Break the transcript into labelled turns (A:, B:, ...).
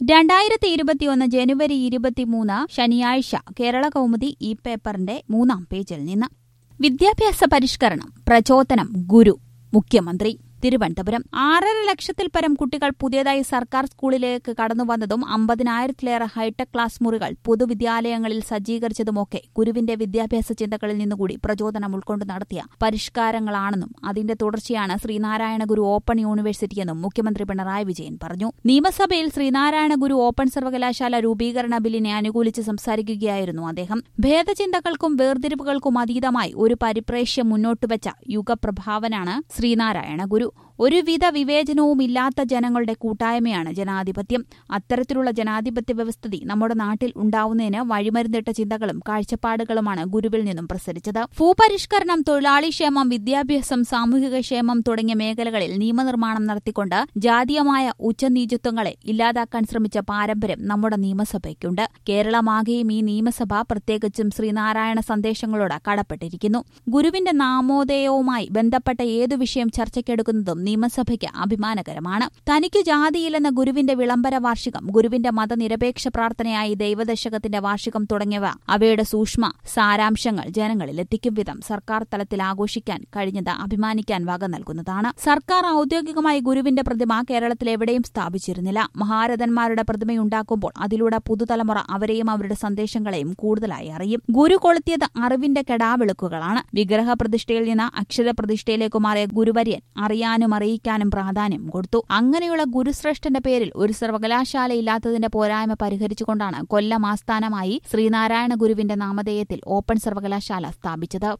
A: രണ്ടായിരത്തി ഇരുപത്തിയൊന്ന് ജനുവരി ഇരുപത്തിമൂന്ന് ശനിയാഴ്ച കേരള കൗമുദി ഈ പേപ്പറിന്റെ മൂന്നാം പേജിൽ നിന്ന് വിദ്യാഭ്യാസ പരിഷ്കരണം പ്രചോദനം ഗുരു മുഖ്യമന്ത്രി തിരുവനന്തപുരം ആറര ലക്ഷത്തിൽ പരം കുട്ടികൾ പുതിയതായി സർക്കാർ സ്കൂളിലേക്ക് കടന്നുവന്നതും അമ്പതിനായിരത്തിലേറെ ഹൈടെക് ക്ലാസ് മുറികൾ പൊതുവിദ്യാലയങ്ങളിൽ സജ്ജീകരിച്ചതുമൊക്കെ ഗുരുവിന്റെ വിദ്യാഭ്യാസ ചിന്തകളിൽ നിന്നുകൂടി പ്രചോദനം ഉൾക്കൊണ്ട് നടത്തിയ പരിഷ്കാരങ്ങളാണെന്നും അതിന്റെ തുടർച്ചയാണ് ശ്രീനാരായണ ഗുരു ഓപ്പൺ യൂണിവേഴ്സിറ്റിയെന്നും മുഖ്യമന്ത്രി പിണറായി വിജയൻ പറഞ്ഞു നിയമസഭയിൽ ശ്രീനാരായണ ഗുരു ഓപ്പൺ സർവകലാശാല രൂപീകരണ ബില്ലിനെ അനുകൂലിച്ച് സംസാരിക്കുകയായിരുന്നു അദ്ദേഹം ഭേദചിന്തകൾക്കും വേർതിരിവുകൾക്കും അതീതമായി ഒരു പരിപ്രേക്ഷ്യം മുന്നോട്ടുവച്ച യുഗപ്രഭാവനാണ് ശ്രീനാരായണ ഗുരു ഒരുവിധ വിവേചനവുമില്ലാത്ത ജനങ്ങളുടെ കൂട്ടായ്മയാണ് ജനാധിപത്യം അത്തരത്തിലുള്ള ജനാധിപത്യ വ്യവസ്ഥിതി നമ്മുടെ നാട്ടിൽ ഉണ്ടാവുന്നതിന് വഴിമരുന്നിട്ട ചിന്തകളും കാഴ്ചപ്പാടുകളുമാണ് ഗുരുവിൽ നിന്നും പ്രസരിച്ചത് ഭൂപരിഷ്കരണം തൊഴിലാളി ക്ഷേമം വിദ്യാഭ്യാസം സാമൂഹിക ക്ഷേമം തുടങ്ങിയ മേഖലകളിൽ നിയമനിർമ്മാണം നടത്തിക്കൊണ്ട് ജാതീയമായ ഉച്ചനീചത്വങ്ങളെ ഇല്ലാതാക്കാൻ ശ്രമിച്ച പാരമ്പര്യം നമ്മുടെ നിയമസഭയ്ക്കുണ്ട് കേരളമാകെയും ഈ നിയമസഭ പ്രത്യേകിച്ചും ശ്രീനാരായണ സന്ദേശങ്ങളോട് കടപ്പെട്ടിരിക്കുന്നു ഗുരുവിന്റെ നാമോദയവുമായി ബന്ധപ്പെട്ട ഏതു വിഷയം ചർച്ചയ്ക്കെടുക്കുന്നതും നിയമസഭയ്ക്ക് അഭിമാനകരമാണ് തനിക്കു ജാതിയില്ലെന്ന ഗുരുവിന്റെ വിളംബര വാർഷികം ഗുരുവിന്റെ മതനിരപേക്ഷ പ്രാർത്ഥനയായി ദൈവദശകത്തിന്റെ വാർഷികം തുടങ്ങിയവ അവയുടെ സൂക്ഷ്മ സാരാംശങ്ങൾ ജനങ്ങളിലെത്തിക്കും വിധം സർക്കാർ തലത്തിൽ ആഘോഷിക്കാൻ കഴിഞ്ഞത് അഭിമാനിക്കാൻ വക നൽകുന്നതാണ് സർക്കാർ ഔദ്യോഗികമായി ഗുരുവിന്റെ പ്രതിമ കേരളത്തിൽ എവിടെയും സ്ഥാപിച്ചിരുന്നില്ല മഹാരഥന്മാരുടെ പ്രതിമയുണ്ടാക്കുമ്പോൾ അതിലൂടെ പുതുതലമുറ അവരെയും അവരുടെ സന്ദേശങ്ങളെയും കൂടുതലായി അറിയും ഗുരു കൊളുത്തിയത് അറിവിന്റെ കെടാവിളക്കുകളാണ് വിഗ്രഹ പ്രതിഷ്ഠയിൽ നിന്ന് അക്ഷര പ്രതിഷ്ഠയിലേക്ക് മാറിയ ഗുരുവര്യൻ അറിയാനും അറിയിക്കാനും പ്രാധാന്യം കൊടുത്തു അങ്ങനെയുള്ള ഗുരുശ്രേഷ്ഠന്റെ പേരിൽ ഒരു സർവകലാശാലയില്ലാത്തതിന്റെ പോരായ്മ പരിഹരിച്ചുകൊണ്ടാണ് കൊല്ലം ആസ്ഥാനമായി ശ്രീനാരായണ ഗുരുവിന്റെ നാമധേയത്തിൽ ഓപ്പൺ സർവകലാശാല സ്ഥാപിച്ചത്